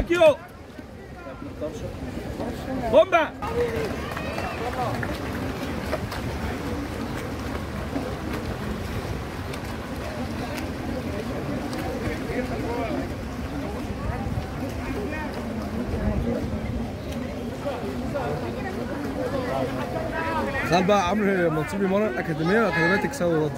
اكيو بومبا تخيل بقى عمرو منصور بيمرن الاكاديميه والاكاديميه تكسبه برضه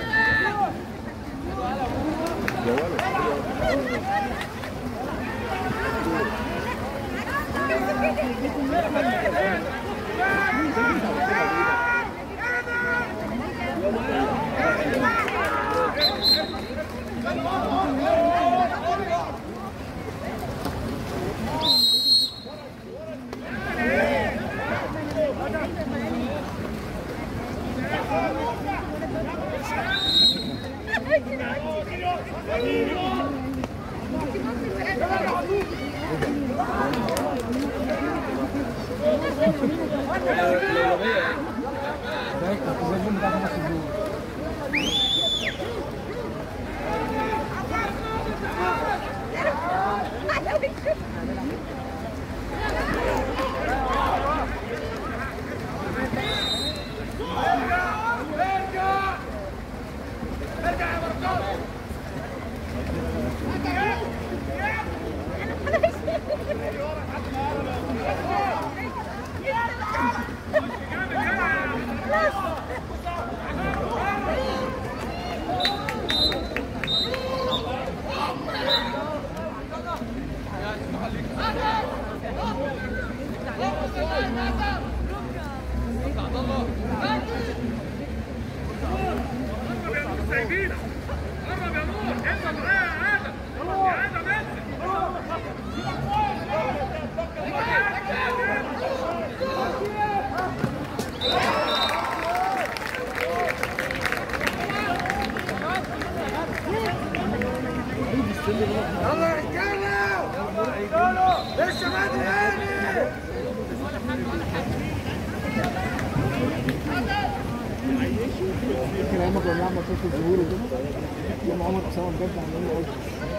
كان ايام ما كنا بنلعب ماتشات في الظهور وكده لما عمر اسامه بجد عمالين قلت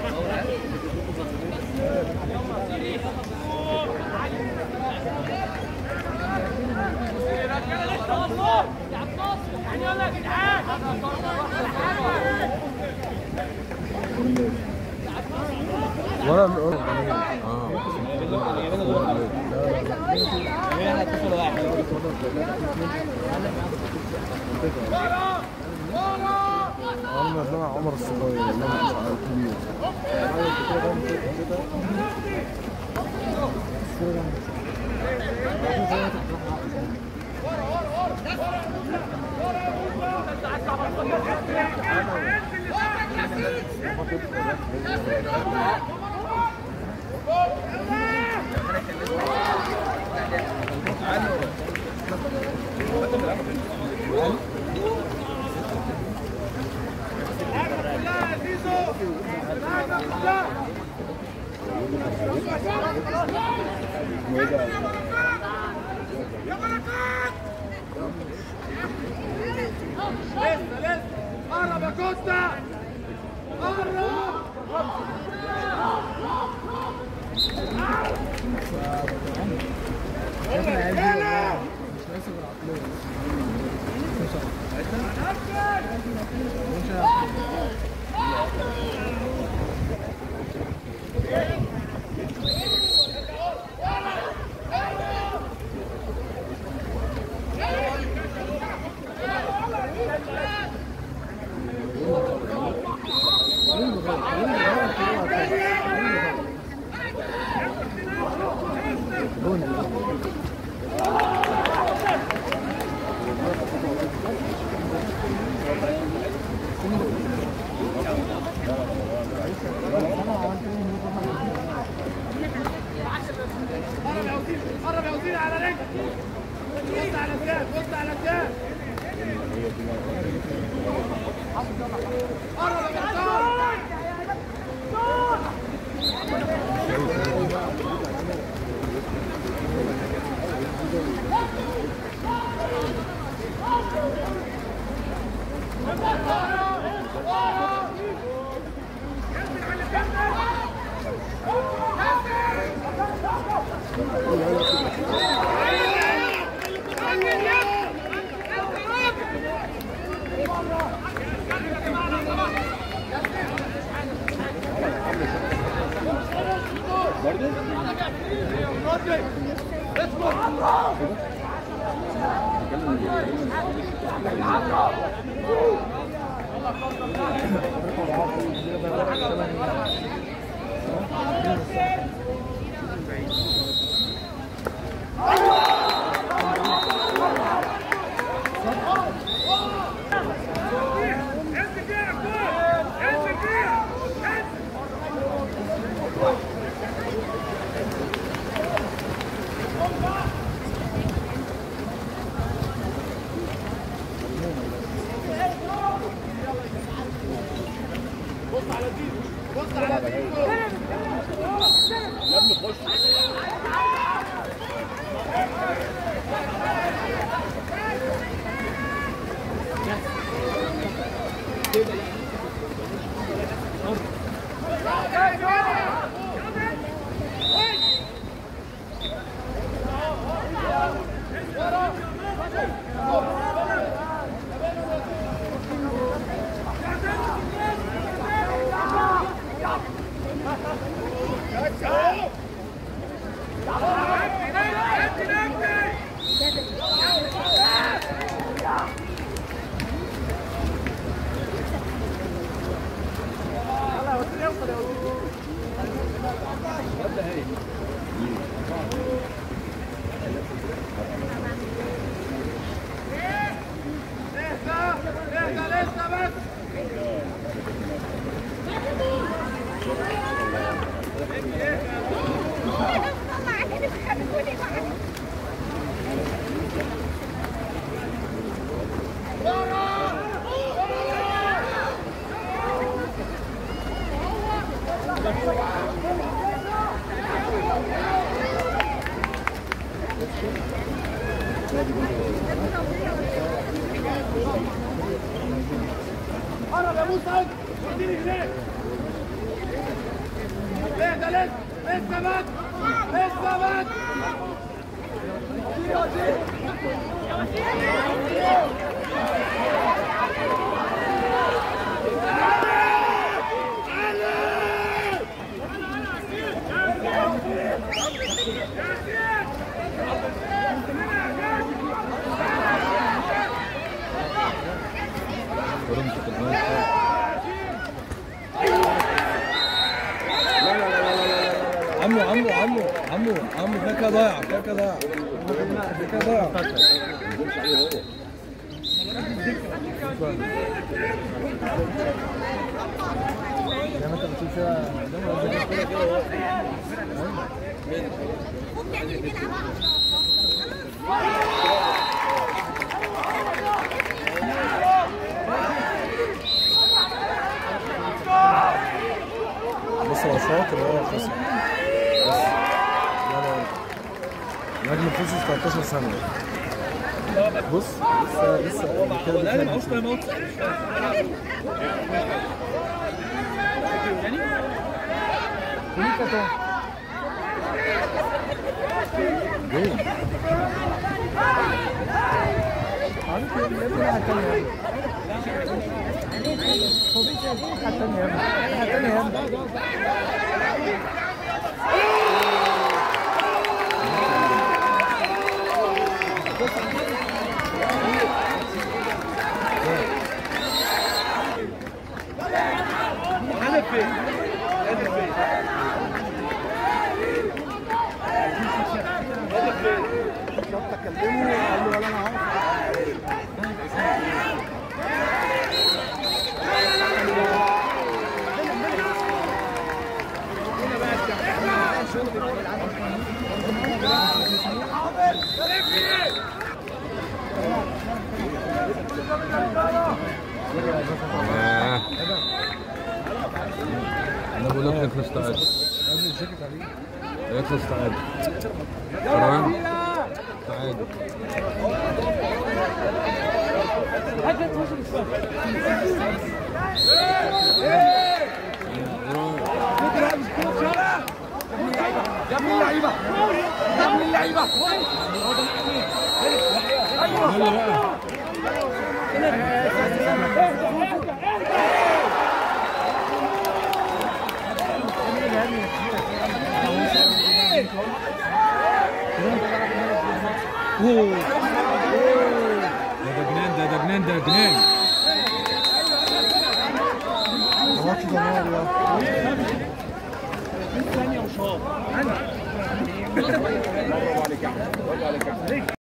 ولا اه انا ما سمع عمر الصغير اللي هو الكبير قرب يا كوستا قرب قرب يا وزير قرب يا وزير على رجل بص على الجاب بص على الجاب قرب يا مرتضى اهدى اهدى لسه بس قرب يا موسى اديني هناك اهدى لسه لسه بس لسه بس عمو عمو عمو عمو عمو ده كده ضايع ده كده ضايع ده كده ضايع زي ما انت بتشوف كده بص هو شاطر هو خسر بس لا لا نجم فوزي 13 سنة بص لسه لسه كده لا بيتنجم. معهوش تايم اوت جول عارف يا ابني الناحية التانية يا ابني الناحية التانية يا ابني الناحية التانية يا ابني هدف فين؟ هدف فين؟ هدف فين؟ شفت اكلمه قال لي ولا انا عارف انا بقول لك اخلص تعادل قبل الجاكيت عليه اخلص تعادل تمام تعادل يا ابن اللعيبه يا ابن اللعيبه اوه ده ده جنان ده ده جنان ده جنان الماتش ده نار يا ثانيه وشاط